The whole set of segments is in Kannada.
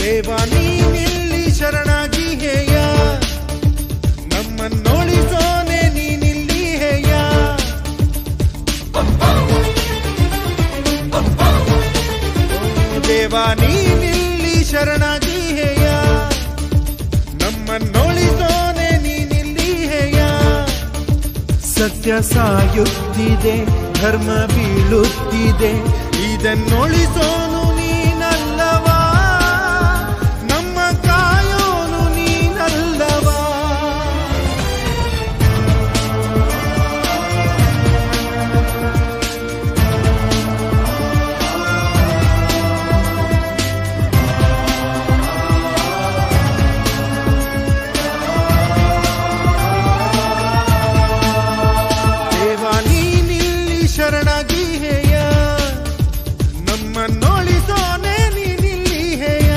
ದೇವ ನೀನಿಲ್ಲಿ ಶರಣಾಗಿ ಹೇಯ ನಮ್ಮನ್ನೋಳಿಸೋನೆ ನೀನಿಲ್ಲಿ ಹೇಯ ದೇವ ನೀನಿಲ್ಲಿ ಶರಣಾಗಿ ಹೇಯ ನಮ್ಮನ್ನೋಳಿಸೋನೆ ನೀನಿಲ್ಲಿ ಹೇಯ ಸತ್ಯ ಸಾಯುತ್ತಿದೆ ಧರ್ಮ ಬೀಳುತ್ತಿದೆ ಇದನ್ನೊಳಿಸೋನು ನೀನಲ್ಲವಾ ನಮ್ಮ ಕಾಯೋನು ನೀನಲ್ಲವಾ ದೇವ ನೀನಿಲ್ಲಿ ಶರಣಾಗಿ ಹೇಯ ನಮ್ಮನ್ನೊಳಿಸೋನೆ ನೀನಿಲ್ಲಿ ಹೇಯ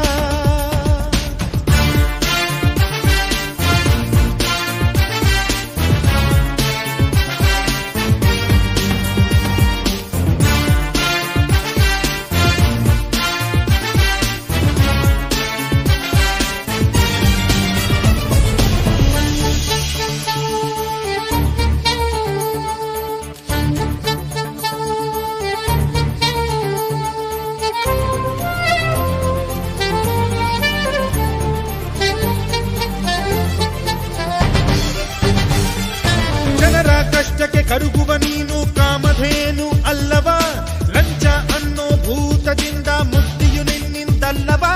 ಜನರ ಕಷ್ಟಕ್ಕೆ ಕರುಗುವ ನೀನು ಕಾಮಧೇನು ಅಲ್ಲವ ಲಂಚ ಅನ್ನೋ ಭೂತದಿಂದ ಮುಕ್ತಿಯು ನಿನ್ನಿಂದಲ್ಲವ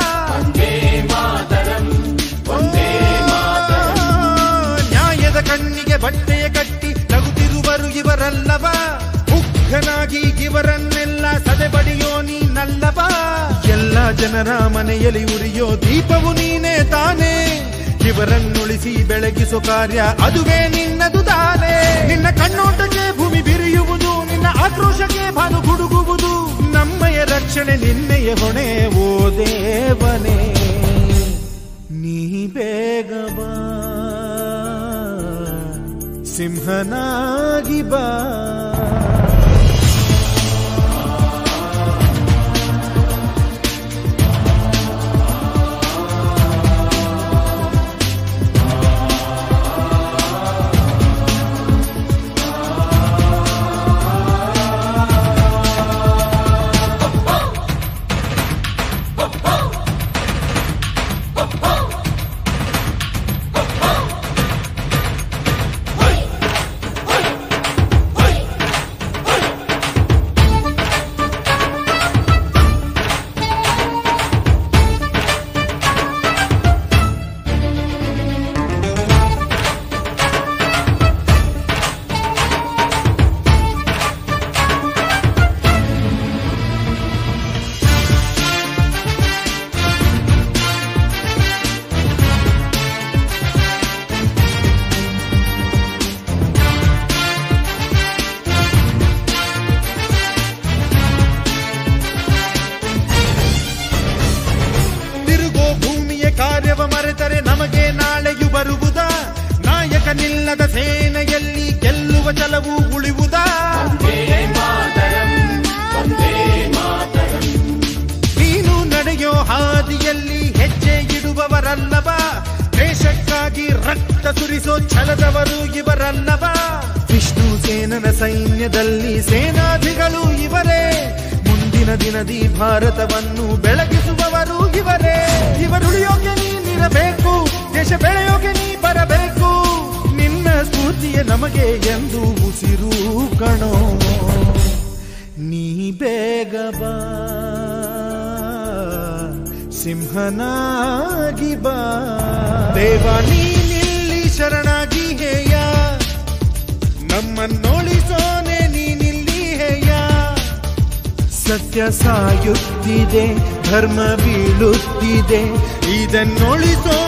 ಓ, ನ್ಯಾಯದ ಕಣ್ಣಿಗೆ ಬಟ್ಟೆಯ ಕಟ್ಟಿ ನಗುತ್ತಿರುವರು ಇವರಲ್ಲವ ಮುಗ್ಧನಾಗಿ ಇವರನ್ನೆಲ್ಲ ಸದೆಬಡಿಯೋ ನೀನಲ್ಲವ ಎಲ್ಲ ಜನರ ಮನೆಯಲ್ಲಿ ಉರಿಯೋ ದೀಪವು ನೀನೇ ತಾನೇ ಇವರನ್ನುಳಿಸಿ ಬೆಳಗಿಸೋ ಕಾರ್ಯ ಅದುವೇ ನಿನ್ನದು ತಾನೇ ನಿನ್ನ ಕಣ್ಣೋಟಕ್ಕೆ ಭೂಮಿ ಬಿರಿಯುವುದು ನಿನ್ನ ಆಕ್ರೋಶಕ್ಕೆ ಭಾನು ಗುಡುಗುವುದು ನಮ್ಮಯ ರಕ್ಷಣೆ ನಿನ್ನೆಯ ಹೊಣೆ ಓ ದೇವನೇ ನೀ ಬೇಗ ಬಾ ಸಿಂಹನಾಗಿ ಬಾ ತಿರುಗೋ ಭೂಮಿಯ ಕಾರ್ಯವ ಮರೆತರೆ ನಮಗೆ ನಾಳೆಯು ಬರುವುದ ನಾಯಕನಿಲ್ಲದ ಸೇನೆಯಲ್ಲಿ ಗೆಲ್ಲುವ ಛಲವು ಉಳಿವುದಾ ನೀನು ನಡೆಯೋ ಹಾದಿಯಲ್ಲಿ ಹೆಜ್ಜೆ ಇಡುವವರಲ್ಲವ ದೇಶಕ್ಕಾಗಿ ರಕ್ತ ಸುರಿಸೋ ಛಲದವರು ಇವರಲ್ಲವ ವಿಷ್ಣು ಸೇನನ ಸೈನ್ಯದಲ್ಲಿ ಸೇನಾಧಿಗಳು ಇವರೇ ಮುಂದಿನ ದಿನದಿ ಭಾರತವನ್ನು ಬೆಳಗಿಸುವವರು ಇವರೇ ಇವರುಳಿಯೋಕೆ ನೀನಿರಬೇಕು ದೇಶ ಬೆಳೆಯೋಕೆ ನೀ ಬರಬೇಕು ನಿನ್ನ ಸ್ಫೂರ್ತಿಯ ನಮಗೆ ಎಂದು ಉಸಿರು ಕಣೋ ನೀ ಬೇಗ ಬಾ ಸಿಂಹನಾಗಿ ಬಾ ದೇವ ನೀನಿಲ್ಲಿ ಶರಣಾಗಿ ಹೇಯ ನಮ್ಮನ್ನೋಳಿಸೋನೆ ನೀನಿಲ್ಲಿ ಹೇಯ ಸತ್ಯ ಸಾಯುತ್ತಿದೆ ಧರ್ಮ ಬೀಳುತ್ತಿದೆ ಇದನ್ನೊಳಿಸೋ